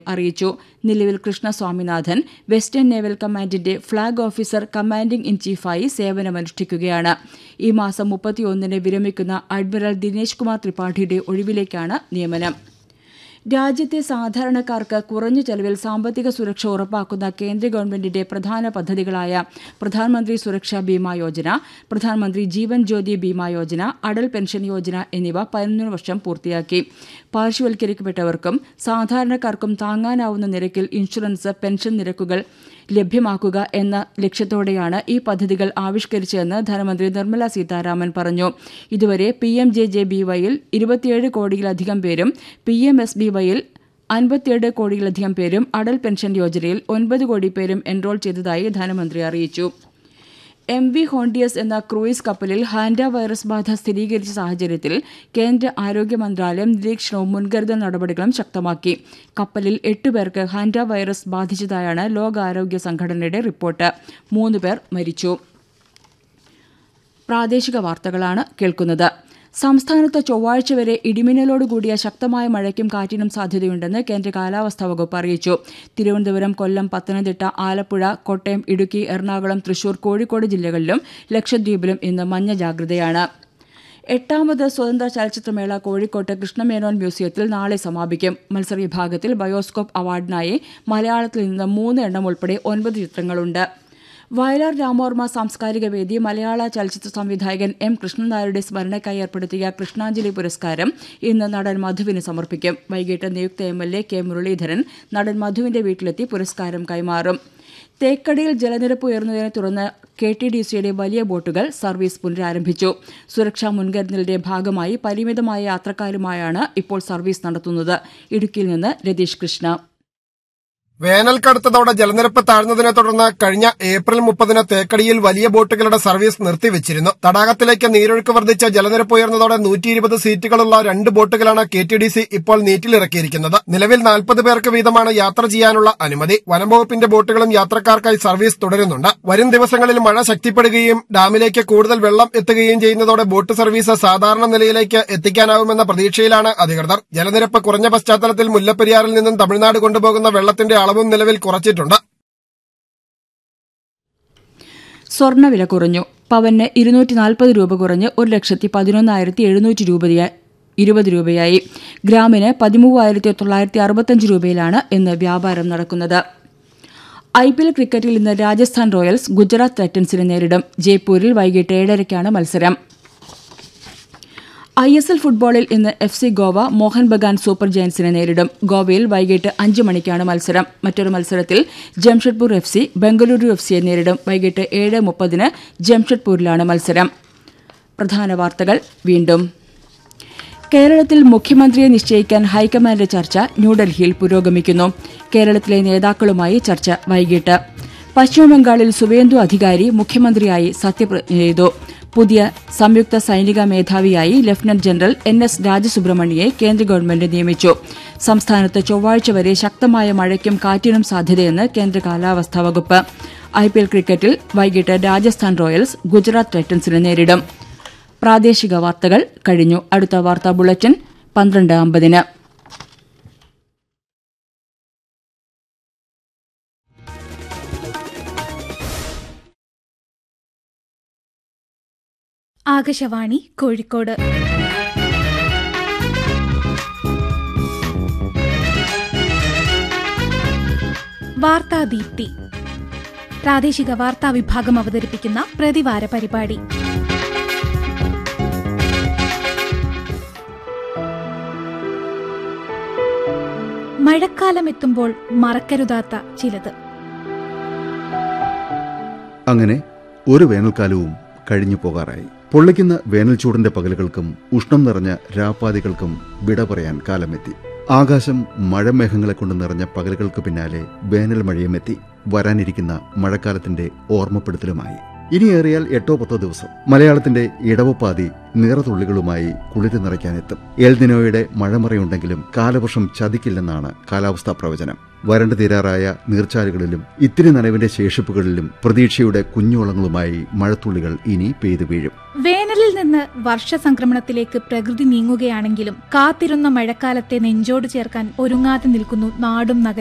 അറിയിച്ചു നിലവിൽ Krishna Swaminathan western naval കമാൻഡിന്റെ ഫ്ളാഗ് ഓഫീസർ കമാൻഡിംഗ് ഇൻ ചീഫായി സേവനമനുഷ്ഠിക്കുകയാണ് ഈ മാസം മുപ്പത്തിയൊന്നിന് വിരമിക്കുന്ന അഡ്മിറൽ ദിനേശ് കുമാർ ത്രിപാഠിയുടെ ഒഴിവിലേക്കാണ് നിയമനം രാജ്യത്തെ സാധാരണക്കാർക്ക് കുറഞ്ഞ ചെലവിൽ സാമ്പത്തിക സുരക്ഷ ഉറപ്പാക്കുന്ന കേന്ദ്ര ഗവൺമെന്റിന്റെ പ്രധാന പദ്ധതികളായ പ്രധാനമന്ത്രി സുരക്ഷാ ബീമാ യോജന പ്രധാനമന്ത്രി ജീവൻ ജ്യോതി ബീമാ യോജന അടൽ പെൻഷൻ യോജന എന്നിവ പതിനൊന്ന് വർഷം പൂർത്തിയാക്കി പാർശ്വവൽക്കരിക്കപ്പെട്ടവർക്കും സാധാരണക്കാർക്കും താങ്ങാനാവുന്ന നിരക്കിൽ ഇൻഷുറൻസ് പെൻഷൻ നിരക്കുകൾ ലഭ്യമാക്കുക എന്ന ലക്ഷ്യത്തോടെയാണ് ഈ പദ്ധതികൾ ആവിഷ്കരിച്ചതെന്ന് ധനമന്ത്രി നിർമ്മല സീതാരാമൻ പറഞ്ഞു ഇതുവരെ P M J J B വൈയിൽ ഇരുപത്തിയേഴ് കോടിയിലധികം പേരും പി എം എസ് ബി വൈയിൽ അൻപത്തിയേഴ് കോടിയിലധികം പേരും അടൽ പെൻഷൻ യോജനയിൽ ഒൻപത് കോടി പേരും എൻറോൾ ചെയ്തതായി ധനമന്ത്രി അറിയിച്ചു എം വി ഹോണ്ടിയസ് എന്ന ക്രൂയിസ് കപ്പലിൽ ഹാൻഡ വൈറസ് ബാധ സ്ഥിരീകരിച്ച സാഹചര്യത്തിൽ കേന്ദ്ര ആരോഗ്യ മന്ത്രാലയം നിരീക്ഷണവും മുൻകരുതൽ നടപടികളും ശക്തമാക്കി കപ്പലിൽ എട്ടുപേർക്ക് ഹാൻഡ വൈറസ് ബാധിച്ചതായാണ് ലോകാരോഗ്യ സംഘടനയുടെ റിപ്പോർട്ട് മൂന്ന് പേർ മരിച്ചു പ്രാദേശിക വാർത്തകളാണ് കേൾക്കുന്നത് സംസ്ഥാനത്ത് ചൊവ്വാഴ്ച വരെ ഇടിമിന്നലോടുകൂടിയ ശക്തമായ മഴയ്ക്കും കാറ്റിനും സാധ്യതയുണ്ടെന്ന് കേന്ദ്ര കാലാവസ്ഥാ വകുപ്പ് അറിയിച്ചു തിരുവനന്തപുരം കൊല്ലം പത്തനംതിട്ട ആലപ്പുഴ കോട്ടയം ഇടുക്കി എറണാകുളം തൃശൂർ കോഴിക്കോട് ജില്ലകളിലും ലക്ഷദ്വീപിലും ഇന്ന് മഞ്ഞ ജാഗ്രതയാണ് എട്ടാമത് സ്വതന്ത്ര ചലച്ചിത്രമേള കോഴിക്കോട്ട് കൃഷ്ണമേനോൻ മ്യൂസിയത്തിൽ നാളെ സമാപിക്കും മത്സരവിഭാഗത്തിൽ ബയോസ്കോപ്പ് അവാർഡിനായി മലയാളത്തിൽ നിന്ന് മൂന്ന് എണ്ണം ഉൾപ്പെടെ ഒൻപത് ചിത്രങ്ങളുണ്ട് വയലാർ രാമോർമ്മ സാംസ്കാരിക വേദി മലയാള ചലച്ചിത്ര സംവിധായകൻ എം കൃഷ്ണനായരുടെ സ്മരണയ്ക്കായി ഏർപ്പെടുത്തിയ കൃഷ്ണാഞ്ജലി പുരസ്കാരം ഇന്ന് നടൻ മധുവിന് സമർപ്പിക്കും വൈകിട്ട് നിയുക്ത M L A K Muraleedharan നടൻ മധുവിന്റെ വീട്ടിലെത്തി പുരസ്കാരം കൈമാറും തേക്കടിയിൽ ജലനിരപ്പ് ഉയർന്നതിനെ തുടർന്ന് കെ ടി ഡി സിയുടെ വലിയ ബോട്ടുകൾ സർവീസ് പുനരാരംഭിച്ചു സുരക്ഷാ മുൻകരുതലിന്റെ ഭാഗമായി പരിമിതമായ യാത്രക്കാരുമായാണ് ഇപ്പോൾ സർവീസ് നടത്തുന്നത് ഇടുക്കിയിൽ നിന്ന് രതീഷ് കൃഷ്ണ വേനൽ കടുത്തതോടെ ജലനിരപ്പ് താഴ്ന്നതിനെ തുടർന്ന് കഴിഞ്ഞ ഏപ്രിൽ മുപ്പതിന് തേക്കടിയിൽ വലിയ ബോട്ടുകളുടെ സർവീസ് നിർത്തിവച്ചിരുന്നു തടാകത്തിലേക്ക് നീരൊഴുക്ക് വർദ്ധിച്ച ജലനിരപ്പ് ഉയർന്നതോടെ നൂറ്റി ഇരുപത് സീറ്റുകളുള്ള രണ്ട് ബോട്ടുകളാണ് കെ ടി ഡി സി ഇപ്പോൾ നീറ്റിലിറക്കിയിരിക്കുന്നത് നിലവിൽ നാൽപ്പത് പേർക്ക് വീതമാണ് യാത്ര ചെയ്യാനുള്ള അനുമതി വനംവകുപ്പിന്റെ ബോട്ടുകളും യാത്രക്കാർക്കായി സർവീസ് തുടരുന്നുണ്ട് വരും ദിവസങ്ങളിൽ മഴ ശക്തിപ്പെടുകയും ഡാമിലേക്ക് കൂടുതൽ വെള്ളം എത്തുകയും ചെയ്യുന്നതോടെ ബോട്ട് സർവീസ് സാധാരണ നിലയിലേക്ക് എത്തിക്കാനാവുമെന്ന പ്രതീക്ഷയിലാണ് അധികൃതർ ജലനിരപ്പ് കുറഞ്ഞ പശ്ചാത്തലത്തിൽ മുല്ലപ്പെരിയാറിൽ നിന്നും തമിഴ്നാട് കൊണ്ടുപോകുന്ന വെള്ളത്തിന്റെ അളവും നിലവിൽ കുറച്ചിട്ടുണ്ട് സ്വർണ്ണവില കുറഞ്ഞു പവന് ഇരുന്നൂറ്റി നാൽപ്പത് രൂപ കുറഞ്ഞ് ഒരു ലക്ഷത്തി പതിനൊന്നായിരത്തി എഴുന്നൂറ്റി രൂപയായി ഇരുപത് രൂപയായി ഗ്രാമിന് പതിമൂവായിരത്തി തൊള്ളായിരത്തി അറുപത്തഞ്ച് രൂപയിലാണ് ഇന്ന് വ്യാപാരം നടക്കുന്നത് ഐ പി എൽ ക്രിക്കറ്റിൽ ഇന്ന് രാജസ്ഥാൻ റോയൽസ് ഗുജറാത്ത് ടൈറ്റൻസിനെ നേരിടും ജയ്പൂരിൽ വൈകിട്ട് ഏഴരയ്ക്കാണ് മത്സരം ഐ എസ് എൽ ഫുട്ബോളിൽ ഇന്ന് F C Goa Mohun Bagan super ജയൻസിനെ നേരിടും ഗോവയിൽ വൈകിട്ട് അഞ്ച് മണിക്കാണ് മത്സരം മറ്റൊരു മത്സരത്തിൽ Jamshedpur F C Bengaluru F സിയെ നേരിടും വൈകിട്ട് ഏഴ് മുപ്പതിന് ജംഷഡ്പൂരിലാണ് മത്സരം പ്രധാന വാർത്തകൾ വീണ്ടും കേരളത്തിൽ മുഖ്യമന്ത്രിയെ നിശ്ചയിക്കാൻ ഹൈക്കമാൻഡ് ചർച്ച ന്യൂഡൽഹിയിൽ പുരോഗമിക്കുന്നു കേരളത്തിലെ നേതാക്കളുമായി ചർച്ച വൈകിട്ട് പശ്ചിമബംഗാളിൽ സുവേന്ദു അധികാരി മുഖ്യമന്ത്രിയായി സത്യപ്രതിജ്ഞ ചെയ്തു പുതിയ സംയുക്ത സൈനിക മേധാവിയായി ലഫ്റ്റനന്റ് ജനറൽ എൻ എസ് രാജസുബ്രഹ്മണ്യെ കേന്ദ്ര ഗവൺമെന്റ് നിയമിച്ചു സംസ്ഥാനത്ത് ചൊവ്വാഴ്ച വരെ ശക്തമായ മഴയ്ക്കും കാറ്റിനും സാധ്യതയെന്ന് കേന്ദ്ര കാലാവസ്ഥാ വകുപ്പ് ഐപിഎൽ ക്രിക്കറ്റിൽ വൈകിട്ട് രാജസ്ഥാൻ റോയൽസ് ഗുജറാത്ത് ടൈറ്റൻസിനെ നേരിടും പ്രാദേശിക വാർത്തകൾ കഴിഞ്ഞു അടുത്ത വാർത്താ ബുള്ളറ്റിൻ പന്ത്രണ്ട് അമ്പതിന് ആകാശവാണി കോഴിക്കോട് വാർത്താദീപ്തി പ്രാദേശിക വാർത്താ വിഭാഗം അവതരിപ്പിക്കുന്ന പ്രതിവാര പരിപാടി മഴക്കാലം എത്തുമ്പോൾ മറക്കരുതാത്ത ചിലത് അങ്ങനെ ഒരു വേനൽക്കാലവും കഴിഞ്ഞു പോകാറായി പൊള്ളിക്കുന്ന വേനൽച്ചൂടിന്റെ പകലുകൾക്കും ഉഷ്ണം നിറഞ്ഞ രാപ്പാതികൾക്കും വിട പറയാൻ കാലമെത്തി ആകാശം മഴമേഘങ്ങളെ കൊണ്ട് നിറഞ്ഞ പകലുകൾക്ക് പിന്നാലെ വേനൽ മഴയും എത്തി വരാനിരിക്കുന്ന മഴക്കാലത്തിന്റെ ഓർമ്മപ്പെടുത്തലുമായി ഇനിയേറിയാൽ എട്ടോ പത്തോ ദിവസം മലയാളത്തിന്റെ ഇടവപ്പാതി നിറതുള്ളികളുമായി കുളിര് നിറയ്ക്കാനെത്തും എൽദിനോയുടെ മഴമറയുണ്ടെങ്കിലും കാലവർഷം ചതിക്കില്ലെന്നാണ് കാലാവസ്ഥാ പ്രവചനം വരണ്ടു തീരാറായ നീർച്ചാലുകളിലും ഇത്തിരി നനവിന്റെ ശേഷിപ്പുകളിലും പ്രതീക്ഷയുടെ കുഞ്ഞോളങ്ങളുമായി മഴത്തുള്ളികൾ ഇനി പെയ്തു വീഴും വേനലിൽ നിന്ന് വർഷസംക്രമണത്തിലേക്ക് പ്രകൃതി നീങ്ങുകയാണെങ്കിലും കാത്തിരുന്ന മഴക്കാലത്തെ നെഞ്ചോട് ചേർക്കാൻ ഒരുങ്ങാതെ നിൽക്കുന്നു നാടും നഗരവും